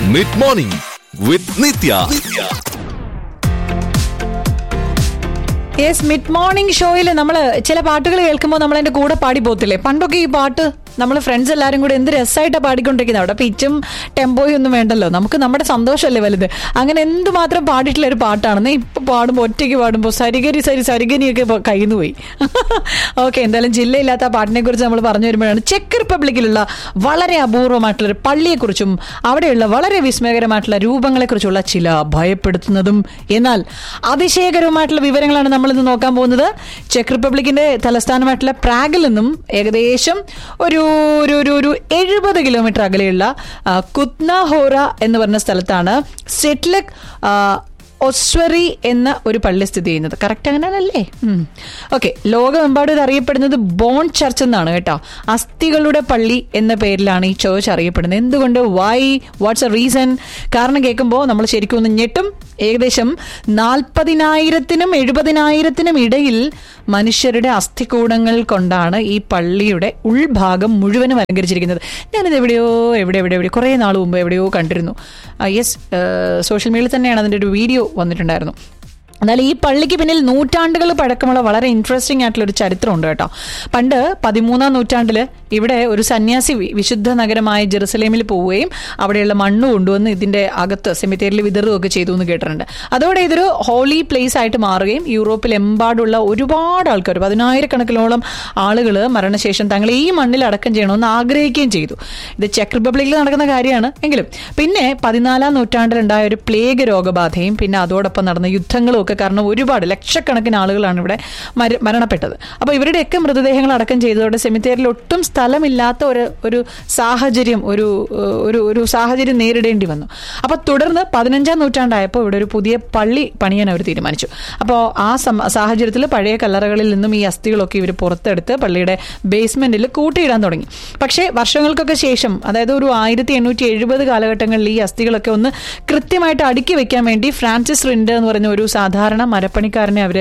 mid morning with Nithya yes mid morning ഷോയിൽ നമ്മൾ ചില പാട്ടുകൾ കേൾക്കുമ്പോൾ നമ്മൾ അതിന്റെ കൂടെ പാടി പോത്തില്ലേ പണ്ടൊക്കെ ഈ പാട്ട് നമ്മൾ ഫ്രണ്ട്സ് എല്ലാവരും കൂടെ എന്ത് രസമായിട്ടാണ് പാടിക്കൊണ്ടിരിക്കുന്നത് അവിടെ പിച്ചും ടെമ്പോയും ഒന്നും വേണ്ടല്ലോ നമുക്ക് നമ്മുടെ സന്തോഷമല്ലേ വലുത് അങ്ങനെ എന്തുമാത്രം പാടിയിട്ടുള്ള ഒരു പാട്ടാണെന്ന് ഇപ്പൊ പാടുമ്പോൾ ഒറ്റയ്ക്ക് പാടുമ്പോൾ സരിഗരി സരി സരിഗനിയൊക്കെ ഇപ്പൊ കയ്യിൽ നിന്ന് പോയി ഓക്കെ എന്തായാലും ജില്ലയില്ലാത്ത ആ പാട്ടിനെ കുറിച്ച് നമ്മൾ പറഞ്ഞു വരുമ്പോഴാണ് ചെക്ക് റിപ്പബ്ലിക്കിലുള്ള വളരെ അപൂർവമായിട്ടുള്ള ഒരു പള്ളിയെക്കുറിച്ചും അവിടെയുള്ള വളരെ വിസ്മയകരമായിട്ടുള്ള രൂപങ്ങളെക്കുറിച്ചുള്ള ചില ഭയപ്പെടുത്തുന്നതും എന്നാൽ അതിശയകരവുമായിട്ടുള്ള വിവരങ്ങളാണ് നമ്മൾ ഇന്ന് നോക്കാൻ പോകുന്നത് ചെക്ക് റിപ്പബ്ലിക്കിന്റെ തലസ്ഥാനമായിട്ടുള്ള പ്രാഗിൽ നിന്നും ഏകദേശം ഒരു ഒരു ഒരു ഒരു എഴുപത് കിലോമീറ്റർ അകലെയുള്ള ആ, കുത്നാഹോറ എന്ന് പറഞ്ഞ സ്ഥലത്താണ് സെറ്റ്ലക് ആ, ഒസ്വറി എന്ന ഒരു പള്ളി സ്ഥിതി ചെയ്യുന്നത് കറക്റ്റ് അങ്ങനെയല്ലേ ഓക്കെ ലോകമെമ്പാടും ഇത് അറിയപ്പെടുന്നത് ബോൺ ചർച്ച് എന്നാണ് കേട്ടോ അസ്ഥികളുടെ പള്ളി എന്ന പേരിലാണ് ഈ ചേർച്ച് അറിയപ്പെടുന്നത് എന്തുകൊണ്ട് വൈ വാട്ട്സ് എ റീസൺ കാരണം കേൾക്കുമ്പോൾ നമ്മൾ ശരിക്കും ഒന്ന് ഞെട്ടും ഏകദേശം നാൽപ്പതിനായിരത്തിനും എഴുപതിനായിരത്തിനും ഇടയിൽ മനുഷ്യരുടെ അസ്ഥികൂടങ്ങൾ കൊണ്ടാണ് ഈ പള്ളിയുടെ ഉൾഭാഗം മുഴുവനും അലങ്കരിച്ചിരിക്കുന്നത് ഞാനിത് എവിടെയോ എവിടെ എവിടെ എവിടെ കുറേ നാൾ മുമ്പ് എവിടെയോ കണ്ടിരുന്നു യെസ് സോഷ്യൽ മീഡിയയിൽ തന്നെയാണ് അതിൻ്റെ ഒരു വീഡിയോ വന്നിട്ടുണ്ടായിരുന്നു എന്നാൽ ഈ പള്ളിക്ക് പിന്നിൽ നൂറ്റാണ്ടുകൾ പഴക്കമുള്ള വളരെ ഇൻട്രസ്റ്റിംഗ് ആയിട്ടുള്ള ഒരു ചരിത്രമുണ്ട് കേട്ടോ പണ്ട് പതിമൂന്നാം നൂറ്റാണ്ടിൽ ഇവിടെ ഒരു സന്യാസി വി- വിശുദ്ധ നഗരമായ ജെറുസലേമിൽ പോവുകയും അവിടെയുള്ള മണ്ണ് കൊണ്ടുവന്ന് ഇതിന്റെ അകത്ത് സെമിത്തേരിൽ വിതറുകയൊക്കെ ചെയ്തു എന്ന് കേട്ടിട്ടുണ്ട് അതോടെ ഇതൊരു ഹോളി പ്ലേസ് ആയിട്ട് മാറുകയും യൂറോപ്പിലെമ്പാടുള്ള ഒരുപാട് ആൾക്കാർ പതിനായിരക്കണക്കിനോളം ആളുകൾ മരണശേഷം തങ്ങൾ ഈ മണ്ണിൽ അടക്കം ചെയ്യണമെന്ന് ആഗ്രഹിക്കുകയും ചെയ്തു ഇത് ചെക്ക് റിപ്പബ്ലിക്കിൽ നടക്കുന്ന കാര്യമാണ് എങ്കിലും പിന്നെ പതിനാലാം നൂറ്റാണ്ടിലുണ്ടായ ഒരു പ്ലേഗ് രോഗബാധയും പിന്നെ അതോടൊപ്പം നടന്ന യുദ്ധങ്ങളും ഒക്കെ കാരണം ഒരുപാട് ലക്ഷക്കണക്കിന് ആളുകളാണ് ഇവിടെ മര- മരണപ്പെട്ടത് അപ്പോൾ ഇവരുടെയൊക്കെ മൃതദേഹങ്ങൾ അടക്കം ചെയ്തതോടെ സെമിത്തേരിൽ ഒട്ടും സ്ഥലമില്ലാത്ത ഒരു ഒരു സാഹചര്യം ഒരു ഏഹ്, ഒരു ഒരു സാഹചര്യം നേരിടേണ്ടി വന്നു അപ്പോൾ തുടർന്ന് പതിനഞ്ചാം നൂറ്റാണ്ടായപ്പോൾ ഇവിടെ ഒരു പുതിയ പള്ളി പണിയാൻ അവർ തീരുമാനിച്ചു അപ്പോൾ ആ സം- സാഹചര്യത്തിൽ പഴയ കല്ലറകളിൽ നിന്നും ഈ അസ്ഥികളൊക്കെ ഇവർ പുറത്തെടുത്ത് പള്ളിയുടെ ബേസ്മെന്റിൽ കൂട്ടിയിടാൻ തുടങ്ങി പക്ഷേ വർഷങ്ങൾക്കൊക്കെ ശേഷം അതായത് ഒരു ആയിരത്തി എണ്ണൂറ്റി എഴുപത് കാലഘട്ടങ്ങളിൽ ഈ അസ്ഥികളൊക്കെ ഒന്ന് കൃത്യമായിട്ട് അടുക്കി വെക്കാൻ വേണ്ടി ഫ്രാൻസിസ് റിൻഡ് എന്ന് പറയുന്ന ഒരു സാധാരണ മരപ്പണിക്കാരനെ അവർ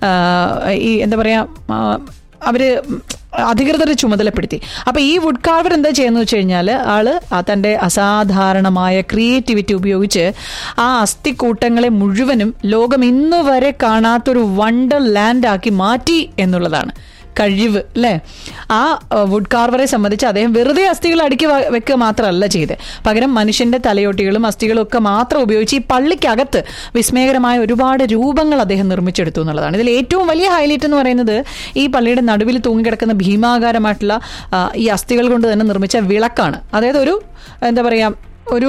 ഈ എന്താ പറയുക അവര് അധികൃതരെ ചുമതലപ്പെടുത്തി അപ്പൊ ഈ വുഡ് കാർവർ എന്താ ചെയ്യുന്നത് വെച്ച് കഴിഞ്ഞാൽ ആള് ആ തന്റെ അസാധാരണമായ ക്രിയേറ്റിവിറ്റി ഉപയോഗിച്ച് ആ അസ്ഥിക്കൂട്ടങ്ങളെ മുഴുവനും ലോകം ഇന്നു വരെ കാണാത്തൊരു വണ്ടർ ലാൻഡ് ആക്കി മാറ്റി എന്നുള്ളതാണ് കഴിവ് അല്ലേ ആ വുഡ് കാർവറെ സംബന്ധിച്ച് അദ്ദേഹം വെറുതെ അസ്ഥികൾ അടുക്കി വ- വെക്കുക മാത്രമല്ല ചെയ്ത് പകരം മനുഷ്യന്റെ തലയോട്ടികളും അസ്ഥികളും ഒക്കെ മാത്രം ഉപയോഗിച്ച് ഈ പള്ളിക്കകത്ത് വിസ്മയകരമായ ഒരുപാട് രൂപങ്ങൾ അദ്ദേഹം നിർമ്മിച്ചെടുത്തു എന്നുള്ളതാണ് ഇതിൽ ഏറ്റവും വലിയ ഹൈലൈറ്റ് എന്ന് പറയുന്നത് ഈ പള്ളിയുടെ നടുവിൽ തൂങ്ങിക്കിടക്കുന്ന ഭീമാകാരമായിട്ടുള്ള ആ, ഈ അസ്ഥികൾ കൊണ്ട് തന്നെ നിർമ്മിച്ച വിളക്കാണ് അതായത് ഒരു എന്താ പറയാ ഒരു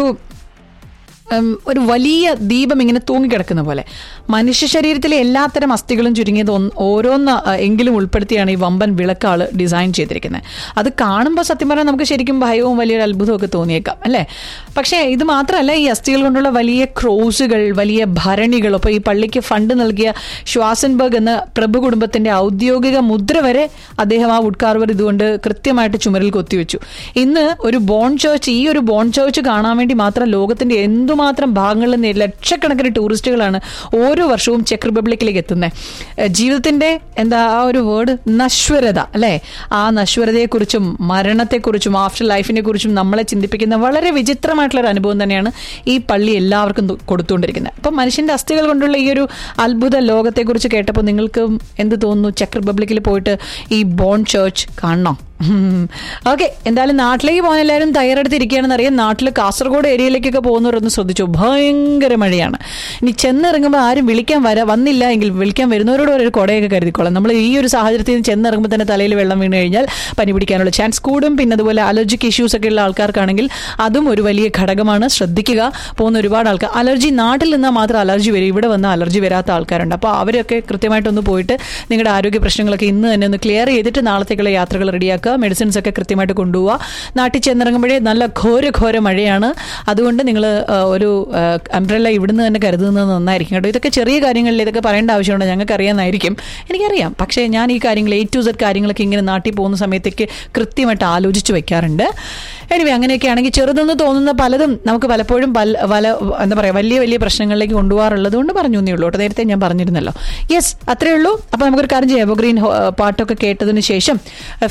ഉം, ഒരു വലിയ ദീപം ഇങ്ങനെ തൂങ്ങിക്കിടക്കുന്ന പോലെ മനുഷ്യ ശരീരത്തിലെ എല്ലാത്തരം അസ്ഥികളും ചുരുങ്ങിയത് ഒന്ന് ഓരോന്ന് ആ, എങ്കിലും ഉൾപ്പെടുത്തിയാണ് ഈ വമ്പൻ വിളക്കാള് ഡിസൈൻ ചെയ്തിരിക്കുന്നത് അത് കാണുമ്പോൾ സത്യം പറഞ്ഞാൽ നമുക്ക് ശരിക്കും ഭയവും വലിയൊരു അത്ഭുതമൊക്കെ തോന്നിയേക്കാം അല്ലേ പക്ഷേ ഇത് മാത്രമല്ല ഈ അസ്ഥികൾ കൊണ്ടുള്ള വലിയ ക്രോസുകൾ വലിയ ഭരണികൾ അപ്പോൾ ഈ പള്ളിക്ക് ഫണ്ട് നൽകിയ ശ്വാസൻബർഗ് എന്ന പ്രഭു കുടുംബത്തിന്റെ ഔദ്യോഗിക മുദ്ര വരെ അദ്ദേഹം ആ വുഡ് കാർവർ ഇതുകൊണ്ട് കൃത്യമായിട്ട് ചുമരിൽ കൊത്തിവെച്ചു ഇന്ന് ഒരു ബോൺ ചേർച്ച് ഈ ഒരു ബോൺ ചേർച്ച് കാണാൻ വേണ്ടി മാത്രം ലോകത്തിന്റെ എന്തുമാത്രം ഭാഗങ്ങളിൽ നിന്ന് ലക്ഷക്കണക്കിന് ടൂറിസ്റ്റുകളാണ് ഓരോ വർഷവും ചെക്ക് റിപ്പബ്ലിക്കിലേക്ക് എത്തുന്നത് ഏഹ് ജീവിതത്തിന്റെ എന്താ ആ ഒരു വേർഡ് നശ്വരത അല്ലെ ആ നശ്വരതയെക്കുറിച്ചും മരണത്തെക്കുറിച്ചും ആഫ്റ്റർ ലൈഫിനെ കുറിച്ചും നമ്മളെ ചിന്തിപ്പിക്കുന്ന വളരെ വിചിത്രമായിട്ടുള്ള ഒരു അനുഭവം തന്നെയാണ് ഈ പള്ളി എല്ലാവർക്കും തു- കൊടുത്തുകൊണ്ടിരിക്കുന്നത് അപ്പം മനുഷ്യന്റെ അസ്ഥികൾ കൊണ്ടുള്ള ഈ ഒരു അത്ഭുത ലോകത്തെക്കുറിച്ച് കേട്ടപ്പോൾ നിങ്ങൾക്ക് എന്ത് തോന്നുന്നു ചെക്ക് റിപ്പബ്ലിക്കിൽ പോയിട്ട് ഈ ബോൺ ചേർച്ച് കാണണം ഓക്കെ എന്തായാലും നാട്ടിലേക്ക് പോകാൻ എല്ലാവരും തയ്യാറെടുത്തിരിക്കുകയാണെന്ന് അറിയാം നാട്ടിൽ കാസർഗോഡ് ഏരിയയിലേക്കൊക്കെ പോകുന്നവരൊന്ന് ശ്രദ്ധിച്ചു ഭയങ്കര മഴയാണ് ഇനി ചെന്നിറങ്ങുമ്പോൾ ആരും വിളിക്കാൻ വര വന്നില്ല എങ്കിൽ വിളിക്കാൻ വരുന്നവരോട് ഒരു കുടയൊക്കെ കരുതിക്കോളാം നമ്മൾ ഈ ഒരു സാഹചര്യത്തിൽ നിന്ന് ചെന്നിറങ്ങുമ്പോൾ തന്നെ തലയിൽ വെള്ളം വീണ് കഴിഞ്ഞാൽ പനി പിടിക്കാനുള്ള ചാൻസ് കൂടും പിന്നെ അതുപോലെ അലർജിക് ഇഷ്യൂസ് ഒക്കെ ഉള്ള ആൾക്കാർക്കാണെങ്കിൽ അതും ഒരു വലിയ ഘടകമാണ് ശ്രദ്ധിക്കുക പോകുന്ന ഒരുപാട് ആൾക്കാർ അലർജി നാട്ടിൽ നിന്നാൽ മാത്രം അലർജി വരും ഇവിടെ വന്നാൽ അലർജി വരാത്ത ആൾക്കാരുണ്ട് അപ്പോൾ അവരൊക്കെ കൃത്യമായിട്ടൊന്ന് പോയിട്ട് നിങ്ങളുടെ ആരോഗ്യ പ്രശ്നങ്ങളൊക്കെ ഇന്ന് തന്നെ ഒന്ന് ക്ലിയർ ചെയ്തിട്ട് നാളത്തേക്കുള്ള യാത്രകൾ റെഡിയാക്കുക മെഡിസിൻസ് ഒക്കെ കൃത്യമായിട്ട് കൊണ്ടുപോവുക നാട്ടിൽ ചെന്നിറങ്ങുമ്പോഴേ നല്ല ഘോര ഘോര മഴയാണ് അതുകൊണ്ട് നിങ്ങൾ ഒരു അംബ്രല്ല ഇവിടുന്ന് തന്നെ കരുതുന്നത് നന്നായിരിക്കും കേട്ടോ ഇതൊക്കെ ചെറിയ കാര്യങ്ങളിൽ ഇതൊക്കെ പറയേണ്ട ആവശ്യമുണ്ട് ഞങ്ങൾക്ക് അറിയാമായിരിക്കും എനിക്കറിയാം പക്ഷേ ഞാൻ ഈ കാര്യങ്ങൾ എ ടു സെഡ് കാര്യങ്ങളൊക്കെ ഇങ്ങനെ നാട്ടിൽ പോകുന്ന സമയത്തേക്ക് കൃത്യമായിട്ട് ആലോചിച്ച് വെക്കാറുണ്ട് എനിവേ അങ്ങനെയൊക്കെ ആണെങ്കിൽ ചെറുതെന്ന് തോന്നുന്ന പലതും നമുക്ക് പലപ്പോഴും പല വല എന്താ പറയുക വലിയ വലിയ പ്രശ്നങ്ങളിലേക്ക് കൊണ്ടുപോകാറുള്ളത് കൊണ്ട് പറഞ്ഞു എന്നേ ഉള്ളൂ കേട്ടോ നേരത്തെ ഞാൻ പറഞ്ഞിരുന്നല്ലോ യെസ് അത്രേ ഉള്ളൂ അപ്പോൾ നമുക്കൊരു കാര്യം ചെയ്യാം എവർഗ്രീൻ പാട്ടൊക്കെ കേട്ടതിന് ശേഷം ഫിഫ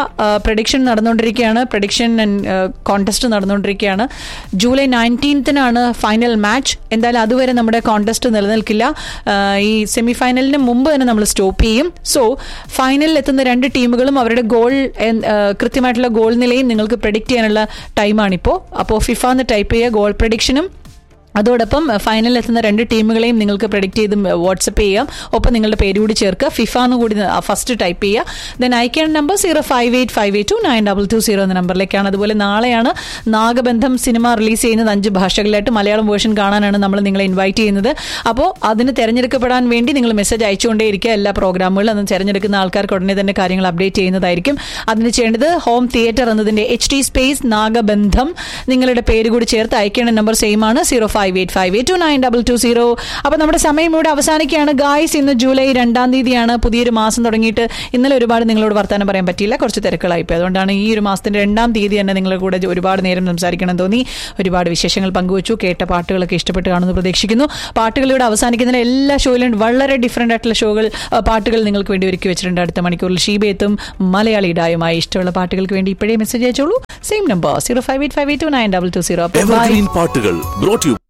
പ്രഡിക്ഷൻ നടന്നുകൊണ്ടിരിക്കുകയാണ് പ്രഡിക്ഷൻ കോൺടെസ്റ്റ് നടന്നുകൊണ്ടിരിക്കുകയാണ് ജൂലൈ നയൻറ്റീൻത്തിനാണ് ഫൈനൽ മാച്ച് എന്തായാലും അതുവരെ നമ്മുടെ കോൺടെസ്റ്റ് നിലനിൽക്കില്ല ആ, ഈ സെമി ഫൈനലിന് മുമ്പ് തന്നെ നമ്മൾ സ്റ്റോപ്പ് ചെയ്യും സോ ഫൈനലിൽ എത്തുന്ന രണ്ട് ടീമുകളും അവരുടെ ഗോൾ കൃത്യമായിട്ടുള്ള ഗോൾ നിലയും നിങ്ങൾക്ക് പ്രഡിക്റ്റ് ചെയ്യാനുള്ള ടൈമാണിപ്പോൾ അപ്പോൾ ഫിഫ എന്ന് ടൈപ്പ് ചെയ്യുക ഗോൾ പ്രഡിക്ഷനും അതോടൊപ്പം ഫൈനലിൽ എത്തുന്ന രണ്ട് ടീമുകളെയും നിങ്ങൾക്ക് പ്രഡിക്റ്റ് ചെയ്ത് വാട്സപ്പ് ചെയ്യാം ഒപ്പം നിങ്ങളുടെ പേര് കൂടി ചേർക്കുക ഫിഫ എന്ന് കൂടി ഫസ്റ്റ് ടൈപ്പ് ചെയ്യുക ദെൻ അയക്കേണ്ട number zero five eight five eight two nine double two zero എന്ന നമ്പറിലേക്കാണ് അതുപോലെ നാളെയാണ് നാഗബന്ധം സിനിമ റിലീസ് ചെയ്യുന്നത് അഞ്ച് ഭാഷകളിലായിട്ട് മലയാളം വേർഷൻ കാണാനാണ് നമ്മൾ നിങ്ങളെ ഇൻവൈറ്റ് ചെയ്യുന്നത് അപ്പോൾ അതിന് തിരഞ്ഞെടുക്കപ്പെടാൻ വേണ്ടി നിങ്ങൾ മെസ്സേജ് അയച്ചുകൊണ്ടേയിരിക്കുക എല്ലാ പ്രോഗ്രാമുകളും അന്ന് തിരഞ്ഞെടുക്കുന്ന ആൾക്കാർക്ക് ഉടനെ തന്നെ കാര്യങ്ങൾ അപ്ഡേറ്റ് ചെയ്യുന്നതായിരിക്കും അതിന് ചെയ്യേണ്ടത് ഹോം തിയേറ്റർ എന്നതിന്റെ എച്ച് ടി സ്പേസ് നാഗബന്ധം നിങ്ങളുടെ പേര് കൂടി ചേർത്ത് അയക്കേണ്ട നമ്പർ സെയിം ആണ് zero five eight five eight two nine double two zero അപ്പോൾ നമ്മുടെ സമയം ഇവിടെ അവസാനിക്കുകയാണ് ഗായ്സ് ഇന്ന് ജൂലൈ രണ്ടാം തീയതിയാണ് പുതിയൊരു മാസം തുടങ്ങിയിട്ട് ഇന്നലെ ഒരുപാട് നിങ്ങളോട് വർത്താനം പറയാൻ പറ്റിയില്ല കുറച്ച് തിരക്കുകളായിപ്പോയി അതുകൊണ്ടാണ് ഈ ഒരു മാസത്തിന്റെ രണ്ടാം തീയതി തന്നെ നിങ്ങളുടെ കൂടെ ഒരുപാട് നേരം സംസാരിക്കണം എന്ന് തോന്നി ഒരുപാട് വിശേഷങ്ങൾ പങ്കുവച്ചു കേട്ട പാട്ടുകളൊക്കെ ഇഷ്ടപ്പെട്ട് കാണുന്നു പ്രതീക്ഷിക്കുന്നു പാട്ടുകളിലൂടെ അവസാനിക്കുന്നതിന് എല്ലാ ഷോയിലും വളരെ ഡിഫറെന്റ് ആയിട്ടുള്ള ഷോകൾ ആ, പാട്ടുകൾ നിങ്ങൾക്ക് വേണ്ടി ഒരുക്കി വെച്ചിട്ടുണ്ട് അടുത്ത മണിക്കൂറിൽ ഷീബയത്തും മലയാളി ഇടായുമായി ഇഷ്ടമുള്ള പാട്ടുകൾക്ക് വേണ്ടി ഇപ്പോഴേ മെസ്സേജ് അയച്ചോളൂ same number zero five eight five eight two nine double two zero by evergreen പാട്ടുകൾ ബ്രോട്ട് യു